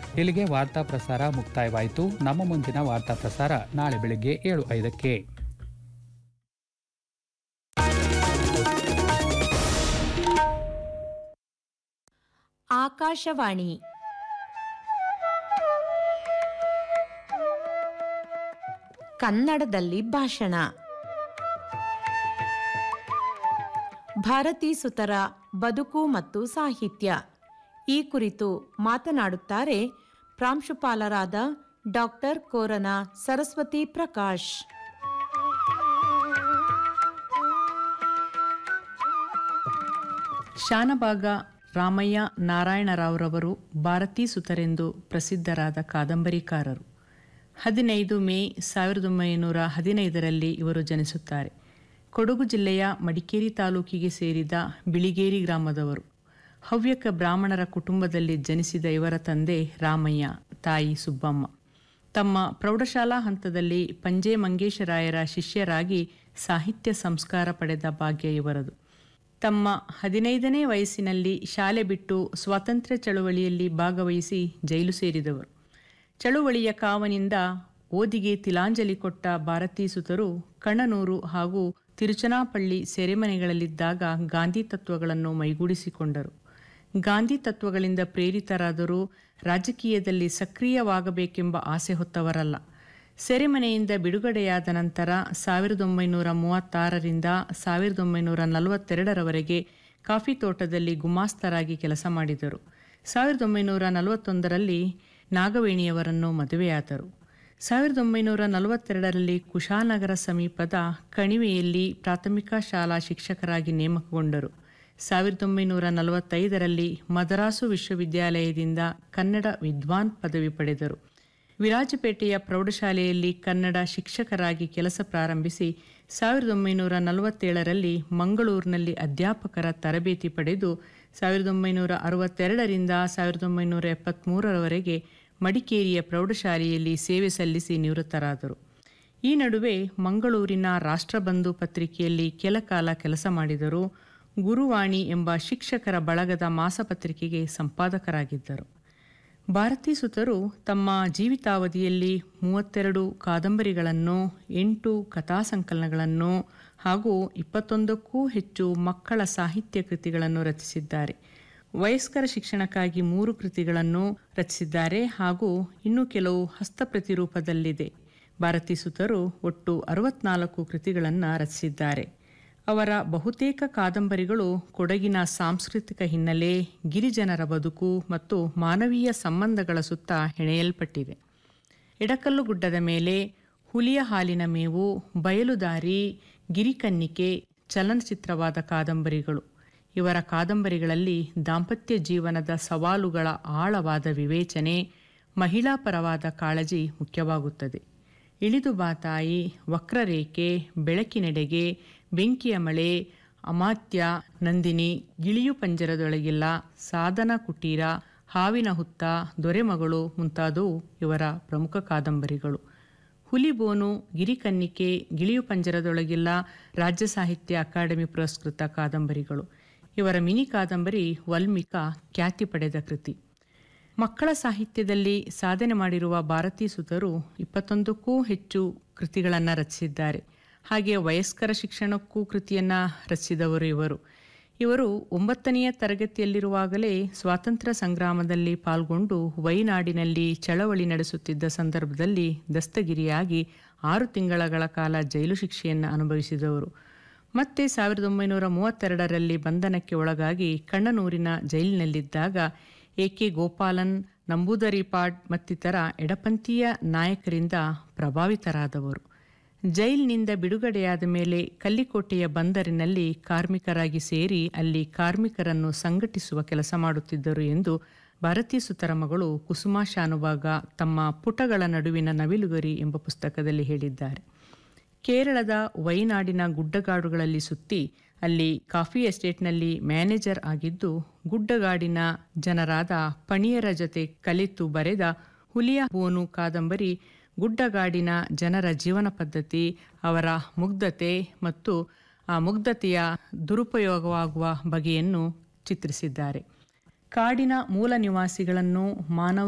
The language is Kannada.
ಇಲ್ಲಿಗೆ ವಾರ್ತಾ ಪ್ರಸಾರ ಮುಕ್ತಾಯವಾಯಿತು ನಮ್ಮ ಮುಂದಿನ ವಾರ್ತಾ ಪ್ರಸಾರ ನಾಳೆ ಬೆಳಿಗ್ಗೆ ಏಳು ಐದಕ್ಕೆ ಆಕಾಶವಾಣಿ ಕನ್ನಡದಲ್ಲಿ ಭಾಷಣ ಭಾರತೀ ಸುತರ ಬದುಕು ಮತ್ತು ಸಾಹಿತ್ಯ ಈ ಕುರಿತು ಮಾತನಾಡುತ್ತಾರೆ ಪ್ರಾಂಶುಪಾಲರಾದ ಡಾಕ್ಟರ್ ಕೋರನ ಸರಸ್ವತಿ ಪ್ರಕಾಶ್ ಶಾನಭಾಗ ರಾಮಯ್ಯ ನಾರಾಯಣರಾವ್ರವರು ಭಾರತೀ ಸುತರೆಂದು ಪ್ರಸಿದ್ಧರಾದ ಕಾದಂಬರಿಕಾರರು ಹದಿನೈದು ಮೇ ಸಾವಿರದ ಒಂಬೈನೂರ ಹದಿನೈದರಲ್ಲಿ ಇವರು ಜನಿಸುತ್ತಾರೆ ಕೊಡಗು ಜಿಲ್ಲೆಯ ಮಡಿಕೇರಿ ತಾಲೂಕಿಗೆ ಸೇರಿದ ಬಿಳಿಗೇರಿ ಗ್ರಾಮದವರು ಹವ್ಯಕ ಬ್ರಾಹ್ಮಣರ ಕುಟುಂಬದಲ್ಲಿ ಜನಿಸಿದ ಇವರ ತಂದೆ ರಾಮಯ್ಯ ತಾಯಿ ಸುಬ್ಬಮ್ಮ ತಮ್ಮ ಪ್ರೌಢಶಾಲಾ ಹಂತದಲ್ಲಿ ಪಂಜೆ ಮಂಗೇಶರಾಯರ ಶಿಷ್ಯರಾಗಿ ಸಾಹಿತ್ಯ ಸಂಸ್ಕಾರ ಪಡೆದ ಭಾಗ್ಯ ಇವರದು ತಮ್ಮ ಹದಿನೈದನೇ ವಯಸ್ಸಿನಲ್ಲಿ ಶಾಲೆ ಬಿಟ್ಟು ಸ್ವಾತಂತ್ರ್ಯ ಚಳುವಳಿಯಲ್ಲಿ ಭಾಗವಹಿಸಿ ಜೈಲು ಸೇರಿದವರು ಚಳುವಳಿಯ ಕಾವನಿಂದ ಓದಿಗೆ ತಿಲಾಂಜಲಿ ಕೊಟ್ಟ ಭಾರತೀ ಸುತರು ಕಣ್ಣನೂರು ಹಾಗೂ ತಿರುಚನಾಪಳ್ಳಿ ಸೆರೆಮನೆಗಳಲ್ಲಿದ್ದಾಗ ಗಾಂಧಿ ತತ್ವಗಳನ್ನು ಮೈಗೂಡಿಸಿಕೊಂಡರು ಗಾಂಧಿ ತತ್ವಗಳಿಂದ ಪ್ರೇರಿತರಾದರೂ ರಾಜಕೀಯದಲ್ಲಿ ಸಕ್ರಿಯವಾಗಬೇಕೆಂಬ ಆಸೆ ಹೊತ್ತವರಲ್ಲ ಸೆರೆಮನೆಯಿಂದ ಬಿಡುಗಡೆಯಾದ ನಂತರ ಸಾವಿರದ ಒಂಬೈನೂರ ಮೂವತ್ತಾರರಿಂದ ಸಾವಿರದ ಒಂಬೈನೂರ ನಲವತ್ತೆರಡರವರೆಗೆ ಕಾಫಿ ತೋಟದಲ್ಲಿ ಗುಮಾಸ್ತರಾಗಿ ಕೆಲಸ ಮಾಡಿದರು ಸಾವಿರದ ಒಂಬೈನೂರ ನಲವತ್ತೊಂದರಲ್ಲಿ ನಾಗವೇಣಿಯವರನ್ನು ಮದುವೆಯಾದರು ಸಾವಿರದ ಒಂಬೈನೂರ ನಲವತ್ತೆರಡರಲ್ಲಿ ಕುಶಾಲನಗರ ಸಮೀಪದ ಕಣಿವೆಯಲ್ಲಿ ಪ್ರಾಥಮಿಕ ಶಾಲಾ ಶಿಕ್ಷಕರಾಗಿ ನೇಮಕಗೊಂಡರು ಸಾವಿರದ ಒಂಬೈನೂರ ನಲವತ್ತೈದರಲ್ಲಿ ಮದರಾಸು ವಿಶ್ವವಿದ್ಯಾಲಯದಿಂದ ಕನ್ನಡ ವಿದ್ವಾನ್ ಪದವಿ ಪಡೆದರು ವಿರಾಜಪೇಟೆಯ ಪ್ರೌಢಶಾಲೆಯಲ್ಲಿ ಕನ್ನಡ ಶಿಕ್ಷಕರಾಗಿ ಕೆಲಸ ಪ್ರಾರಂಭಿಸಿ ಸಾವಿರದ ಒಂಬೈನೂರ ನಲವತ್ತೇಳರಲ್ಲಿ ಮಂಗಳೂರಿನಲ್ಲಿ ಅಧ್ಯಾಪಕರ ತರಬೇತಿ ಪಡೆದು ಸಾವಿರದ ಒಂಬೈನೂರ ಅರವತ್ತೆರಡರಿಂದ ಸಾವಿರದ ಒಂಬೈನೂರ ಎಪ್ಪತ್ತ್ಮೂರರವರೆಗೆ ಮಡಿಕೇರಿಯ ಪ್ರೌಢಶಾಲೆಯಲ್ಲಿ ಸೇವೆ ಸಲ್ಲಿಸಿ ನಿವೃತ್ತರಾದರು ಈ ನಡುವೆ ಮಂಗಳೂರಿನ ರಾಷ್ಟ್ರಬಂಧು ಪತ್ರಿಕೆಯಲ್ಲಿ ಕೆಲಕಾಲ ಕೆಲಸ ಮಾಡಿದರು ಗುರುವಾಣಿ ಎಂಬ ಶಿಕ್ಷಕರ ಬಳಗದ ಮಾಸಪತ್ರಿಕೆಗೆ ಸಂಪಾದಕರಾಗಿದ್ದರು ಭಾರತೀ ಸುತರು ತಮ್ಮ ಜೀವಿತಾವಧಿಯಲ್ಲಿ ಮೂವತ್ತೆರಡು ಕಾದಂಬರಿಗಳನ್ನು ಎಂಟು ಕಥಾಸಂಕಲನಗಳನ್ನು ಹಾಗೂ ಇಪ್ಪತ್ತೊಂದಕ್ಕೂ ಹೆಚ್ಚು ಮಕ್ಕಳ ಸಾಹಿತ್ಯ ಕೃತಿಗಳನ್ನು ರಚಿಸಿದ್ದಾರೆ ವಯಸ್ಕರ ಶಿಕ್ಷಣಕ್ಕಾಗಿ ಮೂರು ಕೃತಿಗಳನ್ನು ರಚಿಸಿದ್ದಾರೆ ಹಾಗೂ ಇನ್ನೂ ಕೆಲವು ಹಸ್ತಪ್ರತಿ ರೂಪದಲ್ಲಿದೆ ಭಾರತೀ ಸುತರು ಒಟ್ಟು ಅರವತ್ನಾಲ್ಕು ಕೃತಿಗಳನ್ನು ರಚಿಸಿದ್ದಾರೆ ಅವರ ಬಹುತೇಕ ಕಾದಂಬರಿಗಳು ಕೊಡಗಿನ ಸಾಂಸ್ಕೃತಿಕ ಹಿನ್ನೆಲೆ ಗಿರಿಜನರ ಬದುಕು ಮತ್ತು ಮಾನವೀಯ ಸಂಬಂಧಗಳ ಸುತ್ತ ಹೆಣೆಯಲ್ಪಟ್ಟಿವೆ ಎಡಕಲ್ಲು ಗುಡ್ಡದ ಮೇಲೆ ಹುಲಿಯ ಹಾಲಿನ ಮೇವು ಬಯಲುದಾರಿ ಗಿರಿಕನ್ನಿಕೆ ಚಲನಚಿತ್ರವಾದ ಕಾದಂಬರಿಗಳು ಇವರ ಕಾದಂಬರಿಗಳಲ್ಲಿ ದಾಂಪತ್ಯ ಜೀವನದ ಸವಾಲುಗಳ ಆಳವಾದ ವಿವೇಚನೆ ಮಹಿಳಾ ಪರವಾದ ಕಾಳಜಿ ಮುಖ್ಯವಾಗುತ್ತದೆ ಇಳಿದು ಬಾತಾಯಿ ವಕ್ರರೇಖೆ ಬೆಳಕಿನೆಡೆಗೆ ಬೆಂಕಿಯ ಮಳೆ ಅಮಾತ್ಯ ನಂದಿನಿ ಗಿಳಿಯು ಪಂಜರದೊಳಗಿಲ್ಲ ಸಾಧನ ಕುಟೀರ ಹಾವಿನ ಹುತ್ತ ದೊರೆಮಗಳು ಮುಂತಾದವು ಇವರ ಪ್ರಮುಖ ಕಾದಂಬರಿಗಳು ಹುಲಿಬೋನು ಗಿರಿಕನ್ನಿಕೆ ಗಿಳಿಯು ಪಂಜರದೊಳಗಿಲ್ಲ ರಾಜ್ಯ ಸಾಹಿತ್ಯ ಅಕಾಡೆಮಿ ಪುರಸ್ಕೃತ ಕಾದಂಬರಿಗಳು ಇವರ ಮಿನಿ ಕಾದಂಬರಿ ವಲ್ಮಿಕ ಖ್ಯಾತಿ ಪಡೆದ ಕೃತಿ ಮಕ್ಕಳ ಸಾಹಿತ್ಯದಲ್ಲಿ ಸಾಧನೆ ಮಾಡಿರುವ ಭಾರತೀ ಸುತರು ಇಪ್ಪತ್ತೊಂದಕ್ಕೂ ಹೆಚ್ಚು ಕೃತಿಗಳನ್ನು ರಚಿಸಿದ್ದಾರೆ ಹಾಗೆ ವಯಸ್ಕರ ಶಿಕ್ಷಣಕ್ಕೂ ಕೃತಿಯನ್ನು ರಚಿಸಿದವರು ಇವರು ಇವರು ಒಂಬತ್ತನೆಯ ತರಗತಿಯಲ್ಲಿರುವಾಗಲೇ ಸ್ವಾತಂತ್ರ್ಯ ಸಂಗ್ರಾಮದಲ್ಲಿ ಪಾಲ್ಗೊಂಡು ವೈನಾಡಿನಲ್ಲಿ ಚಳವಳಿ ನಡೆಸುತ್ತಿದ್ದ ಸಂದರ್ಭದಲ್ಲಿ ದಸ್ತಗಿರಿಯಾಗಿ ಆರು ತಿಂಗಳಗಳ ಕಾಲ ಜೈಲು ಶಿಕ್ಷೆಯನ್ನು ಅನುಭವಿಸಿದವರು ಮತ್ತೆ ಸಾವಿರದ ಒಂಬೈನೂರ ಮೂವತ್ತೆರಡರಲ್ಲಿ ಬಂಧನಕ್ಕೆ ಒಳಗಾಗಿ ಕಣ್ಣನೂರಿನ ಜೈಲಿನಲ್ಲಿದ್ದಾಗ ಎ ಕೆ ಗೋಪಾಲನ್ ನಂಬೂದರಿಪಾಡ್ ಮತ್ತಿತರ ಎಡಪಂಥೀಯ ನಾಯಕರಿಂದ ಪ್ರಭಾವಿತರಾದವರು ಜೈಲಿನಿಂದ ಬಿಡುಗಡೆಯಾದ ಮೇಲೆ ಕಲ್ಲಿಕೋಟೆಯ ಬಂದರಿನಲ್ಲಿ ಕಾರ್ಮಿಕರಾಗಿ ಸೇರಿ ಅಲ್ಲಿ ಕಾರ್ಮಿಕರನ್ನು ಸಂಘಟಿಸುವ ಕೆಲಸ ಮಾಡುತ್ತಿದ್ದರು ಎಂದು ಭಾರತೀ ಸುತರ ಮಗಳು ಕುಸುಮಾ ಶಾನುಭಾಗ ತಮ್ಮ ಪುಟಗಳ ನಡುವಿನ ನವಿಲುಗರಿ ಎಂಬ ಪುಸ್ತಕದಲ್ಲಿ ಹೇಳಿದ್ದಾರೆ ಕೇರಳದ ವೈನಾಡಿನ ಗುಡ್ಡಗಾಡುಗಳಲ್ಲಿ ಸುತ್ತಿ ಅಲ್ಲಿ ಕಾಫಿ ಎಸ್ಟೇಟ್ನಲ್ಲಿ ಮ್ಯಾನೇಜರ್ ಆಗಿದ್ದು ಗುಡ್ಡಗಾಡಿನ ಜನರಾದ ಪಣಿಯರ ಜೊತೆ ಕಲಿತು ಬರೆದ ಹುಲಿಯ ಬೋನು ಕಾದಂಬರಿ ಗುಡ್ಡಗಾಡಿನ ಜನರ ಜೀವನ ಪದ್ಧತಿ ಅವರ ಮುಗ್ಧತೆ ಮತ್ತು ಆ ಮುಗ್ಧತೆಯ ದುರುಪಯೋಗವಾಗುವ ಬಗೆಯನ್ನು ಚಿತ್ರಿಸಿದ್ದಾರೆ ಕಾಡಿನ ಮೂಲ ನಿವಾಸಿಗಳನ್ನು ಮಾನವ